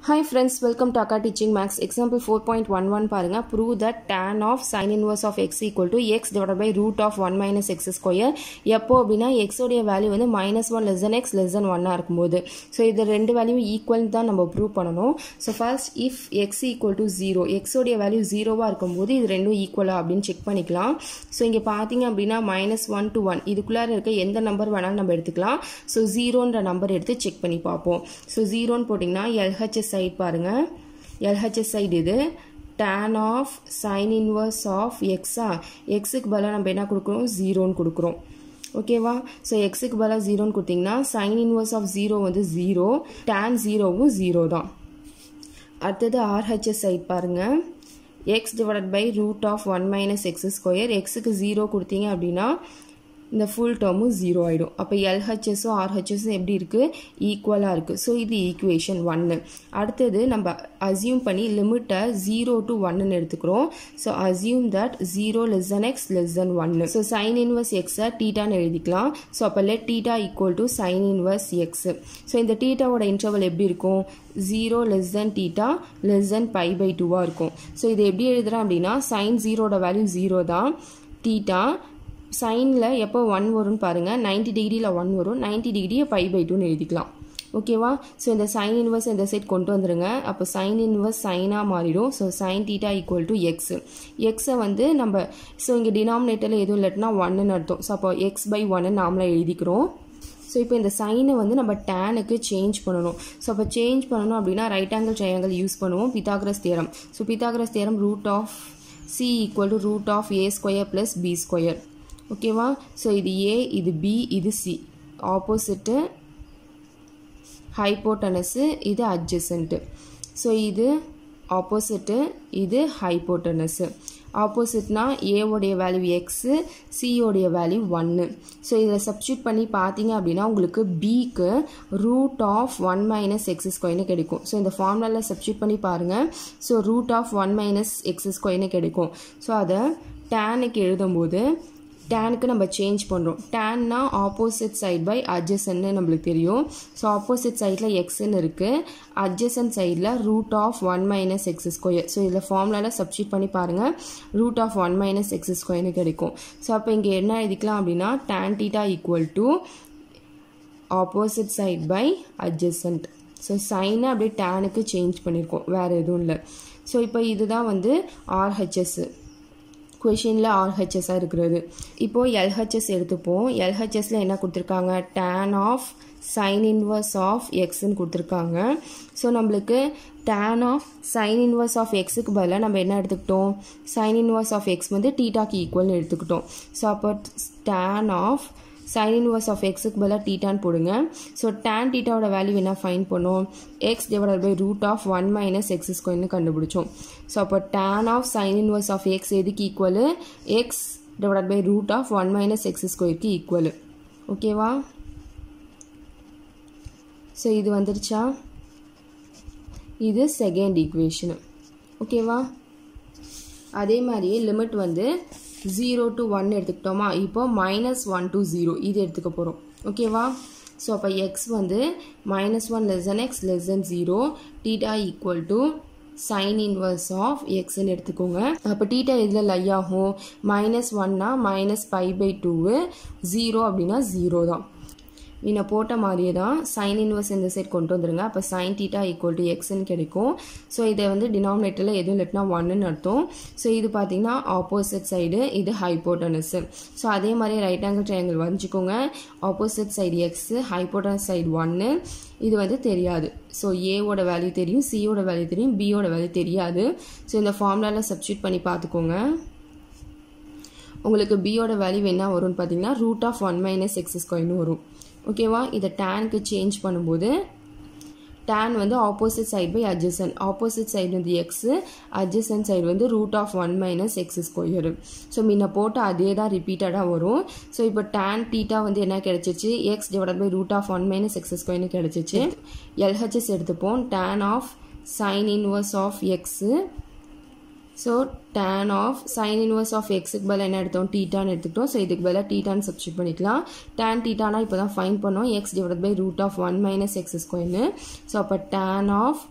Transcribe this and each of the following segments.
Hi friends, welcome to Akka Teaching Max. Example 4.11 பாருங்க prove that tan of sin inverse of x equal to x divided by root of 1 minus x square எப்போ அப்படின்னா x உடைய value வந்து minus 1 less than x less than 1 இருக்கும்போது so இது ரெண்டு value equal தான் நம்ம ப்ரூவ் பண்ணணும் so first if x equal to zero எக்ஸோடைய வேல்யூ ஜீரோவாக இருக்கும்போது இது ரெண்டும் ஈக்குவலா அப்படின்னு செக் பண்ணிக்கலாம் ஸோ இங்கே பார்த்தீங்க அப்படின்னா மைனஸ் ஒன் டு ஒன் இதுக்குள்ளார இருக்க எந்த நம்பர் வேணாலும் நம்ம எடுத்துக்கலாம் ஸோ ஜீரோன்ற நம்பர் எடுத்து செக் பண்ணி பார்ப்போம் ஸோ ஜீரோன்னு போட்டிங்கன்னா எல்ஹெச்எஸ் சைட் பாருங்க எல்ஹெச்எஸ் சைடு இது tan of sine inverse of எக்ஸா எக்ஸுக்கு பதிலாக நம்ம என்ன கொடுக்குறோம் ஜீரோன்னு கொடுக்குறோம் ஓகேவா ஸோ எக்ஸுக்கு பதிலாக ஜீரோன்னு கொடுத்தீங்கன்னா சைன் இன்வர்ஸ் ஆஃப் ஜீரோ வந்து ஜீரோ டேன் ஜீரோவும் ஜீரோ தான் அடுத்தது ஆர்ஹெச்எஸ் சைட் பாருங்கள் x divided by root of one minus x square எக்ஸுக்கு ஜீரோ கொடுத்தீங்க அப்படின்னா இந்த ஃபுல் டேர்மும் ஜீரோ ஆகிடும் அப்போ எல்ஹெச்எஸும் ஆர்ஹெச்எஸும் எப்படி இருக்குது ஈக்குவலாக இருக்குது ஸோ இது ஈக்குவேஷன் ஒன்று அடுத்தது நம்ம அசியூம் பண்ணி லிமிட்டை ஜீரோ டு ஒன்னு எடுத்துக்கிறோம் so assume that zero less than x less than ஒன்னு ஸோ சைன் இன்வர்ஸ் எக்ஸை டீட்டான்னு எழுதிக்கலாம் ஸோ அப்போ let theta equal to sine inverse x so இந்த டீட்டாவோட இன்டர்வல் எப்படி இருக்கும் zero less than theta less than pi pi டூவாக இருக்கும் ஸோ இது எப்படி எழுதுகிறேன் அப்படின்னா சைன் ஜீரோட வேல்யூ ஜீரோ தான் டீட்டா சைனில் எப்போ ஒன் வரும்னு பாருங்கள் நைன்டி டிகிரியில் ஒன் வரும் நைன்டி டிகிரியை பை பை டூன்னு எழுதிக்கலாம் ஓகேவா ஸோ இந்த சைன் இன்வர்ஸ் இந்த சைட் கொண்டு வந்துருங்க அப்போ சைன் இன்வர்ஸ் சைனாக மாறிடும் so sine theta equal to x எக்ஸை வந்து நம்ம ஸோ இங்கே டினாமினேட்டரில் எதுவும் இல்லைன்னா ஒன்னுன்னு அர்த்தம் ஸோ அப்போ எக்ஸ் பை ஒன்னு நாமளாக எழுதிக்கிறோம் ஸோ இப்போ இந்த சைனை வந்து நம்ம டேனுக்கு சேஞ்ச் பண்ணணும் ஸோ அப்போ சேஞ்ச் பண்ணணும் அப்படின்னா ரைட் ஆங்கிள் ட்ரையாங்கிள் யூஸ் பண்ணுவோம் Pythagoras theorem so Pythagoras theorem root of C equal to root of A square plus B square ஓகேவா ஸோ இது ஏ இது பி இது சி ஆப்போசிட்டு ஹைப்போட்டனஸு இது அட்ஜசன்ட்டு ஸோ இது ஆப்போசிட்டு இது ஹைப்போட்டனஸு ஆப்போசிட்னா ஏவோடைய வேல்யூ எக்ஸு சியோடைய வேல்யூ ஒன்று ஸோ இதை சப்ஸ்டியூட் பண்ணி பார்த்தீங்க அப்படின்னா உங்களுக்கு பிக்கு root of one minus x ஸ்கொயர்னு கிடைக்கும் ஸோ இந்த ஃபார்முலாவில் சப்ஸ்டியூட் பண்ணி பாருங்கள் so root of one minus x ஸ்கொயர்னு கிடைக்கும் ஸோ அதை டேனுக்கு எழுதும்போது டேனுக்கு நம்ம சேஞ்ச் பண்ணுறோம் டேன்னா ஆப்போசிட் சைட் பை அட்ஜசன்னு நம்மளுக்கு தெரியும் ஸோ ஆப்போசிட் சைடில் எக்ஸ்ன்னு இருக்குது அட்ஜசன் சைடில் root of one minus x square so இதில் ஃபார்முலாவில் சப்ஸ்டியூட் பண்ணி பாருங்கள் root of one minus x ஸ்கொயர்னு கிடைக்கும் ஸோ அப்போ இங்கே என்ன எழுதிக்கலாம் அப்படின்னா tan theta equal to opposite side by adjacent so சைனை அப்படியே டேனுக்கு சேஞ்ச் பண்ணியிருக்கோம் வேறு எதுவும் இல்லை ஸோ இப்போ இதுதான் வந்து ஆர்ஹெச்எஸ்ஸு கொஷினில் ஆர்ஹெச்எஸ்ஸாக இருக்கிறது இப்போது எல்ஹெச்எஸ் எடுத்துப்போம் எல்ஹெச்எஸில் என்ன கொடுத்துருக்காங்க tan of sine inverse of எக்ஸ்ன்னு கொடுத்துருக்காங்க ஸோ நம்மளுக்கு tan of sine inverse of எக்ஸுக்கு பதிலாக நம்ம என்ன எடுத்துக்கிட்டோம் சைன் இன்வர்ஸ் ஆஃப் எக்ஸ் வந்து டீட்டாக்கு ஈக்குவல்னு எடுத்துக்கிட்டோம் ஸோ அப்போ tan of sine inverse of எக்ஸுக்கு பதிலாக டீட்டான்னு போடுங்க ஸோ டேன் டீட்டாவோட வேல்யூ என்ன ஃபைன் பண்ணோம் x divided by root of one minus x ஸ்கொயர்னு கண்டுபிடிச்சோம் ஸோ அப்போ tan of sine inverse of x எதுக்கு equal x divided by root of one minus x ஸ்கொயருக்கு ஈக்குவலு ஓகேவா ஸோ இது வந்துருச்சா இது செகண்ட் ஈக்குவேஷனு ஓகேவா அதே மாதிரியே லிமிட் வந்து ஜீரோ டு ஒன் எடுத்துக்கிட்டோமா இப்போ மைனஸ் ஒன் டு ஜீரோ இது எடுத்துக்க போகிறோம் ஓகேவா ஸோ அப்போ எக்ஸ் வந்து minus one less than x less than zero theta equal to sine inverse of எக்ஸ்ன்னு எடுத்துக்கோங்க அப்போ டீட்டா எதில் லை ஆகும் மைனஸ் ஒன்னா minus five by two zero அப்படின்னா ஜீரோ தான் முன்ன போட்ட மாதிரியே தான் சைன் இன்வர்ஸ் இந்த சைட் கொண்டு வந்துருங்க அப்போ சைன் டீட்டா ஈக்குவல் டு எக்ஸ்ன்னு கிடைக்கும் ஸோ இதை வந்து டினாமினேட்டரில் எதுவும் இல்லைனா ஒன்னுன்னு அர்த்தம் ஸோ இது பார்த்தீங்கன்னா ஆப்போசிட் சைடு இது ஹைப்போட்டனஸு ஸோ அதே மாதிரி ரைட் ஆங்கிள் ட்ரையாங்கிள் வரைஞ்சிக்கோங்க opposite side x hypotenuse side ஒன்று இது வந்து தெரியாது ஸோ ஏவோட வேல்யூ தெரியும் சியோட வேல்யூ தெரியும் பியோட வேல்யூ தெரியாது ஸோ இந்த ஃபார்முலாவில் சப்ஸ்டியூட் பண்ணி பார்த்துக்கோங்க உங்களுக்கு பியோட வேல்யூ என்ன வரும்னு பார்த்தீங்கன்னா root of one minus x ஸ்கொயர்னு வரும் ஓகேவா இதை டேனுக்கு சேஞ்ச் பண்ணும்போது டேன் வந்து opposite side by adjacent opposite side வந்து எக்ஸு அட்ஜசன் சைடு வந்து root of one minus x square so முன்ன போட்டு அதே தான் ரிப்பீட்டடாக வரும் ஸோ இப்போ டேன் டீட்டா வந்து என்ன கிடைச்சிச்சு x divide by root of one minus x ஸ்கொயர்னு கிடைச்சிச்சு எல்ஹெச்எஸ் எடுத்துப்போம் tan of sine inverse of x so tan of sine inverse of எக்ஸுக்கு பதிலாக என்ன எடுத்தோம் டீட்டான்னு எடுத்துக்கிட்டோம் ஸோ இதுக்கு பதிலாக டீட்டான்னு சப்ஸ்டியூட் பண்ணிக்கலாம் tan டீட்டானா இப்போ தான் ஃபைன் பண்ணோம் x divide by root of one minus x ஸ்கொயர்னு ஸோ அப்போ tan of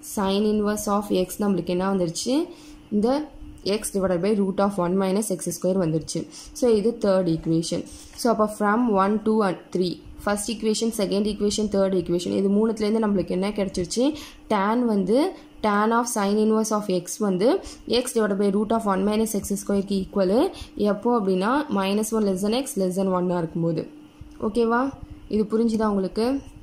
sine inverse of x நம்மளுக்கு என்ன வந்துருச்சு இந்த x divide by root of one minus x square வந்துருச்சு ஸோ இது தேர்ட் ஈக்குவேஷன் ஸோ அப்போ from one two and three first equation second equation third equation இது மூணுத்துலேருந்து நம்மளுக்கு என்ன கிடச்சிருச்சு டேன் வந்து tan of sine inverse of x வந்து x divide by root of one minus x ஸ்கொயருக்கு ஈக்குவலு எப்போ அப்படின்னா minus one less than x less than ஒன்னாக இருக்கும்போது ஓகேவா இது புரிஞ்சுதா உங்களுக்கு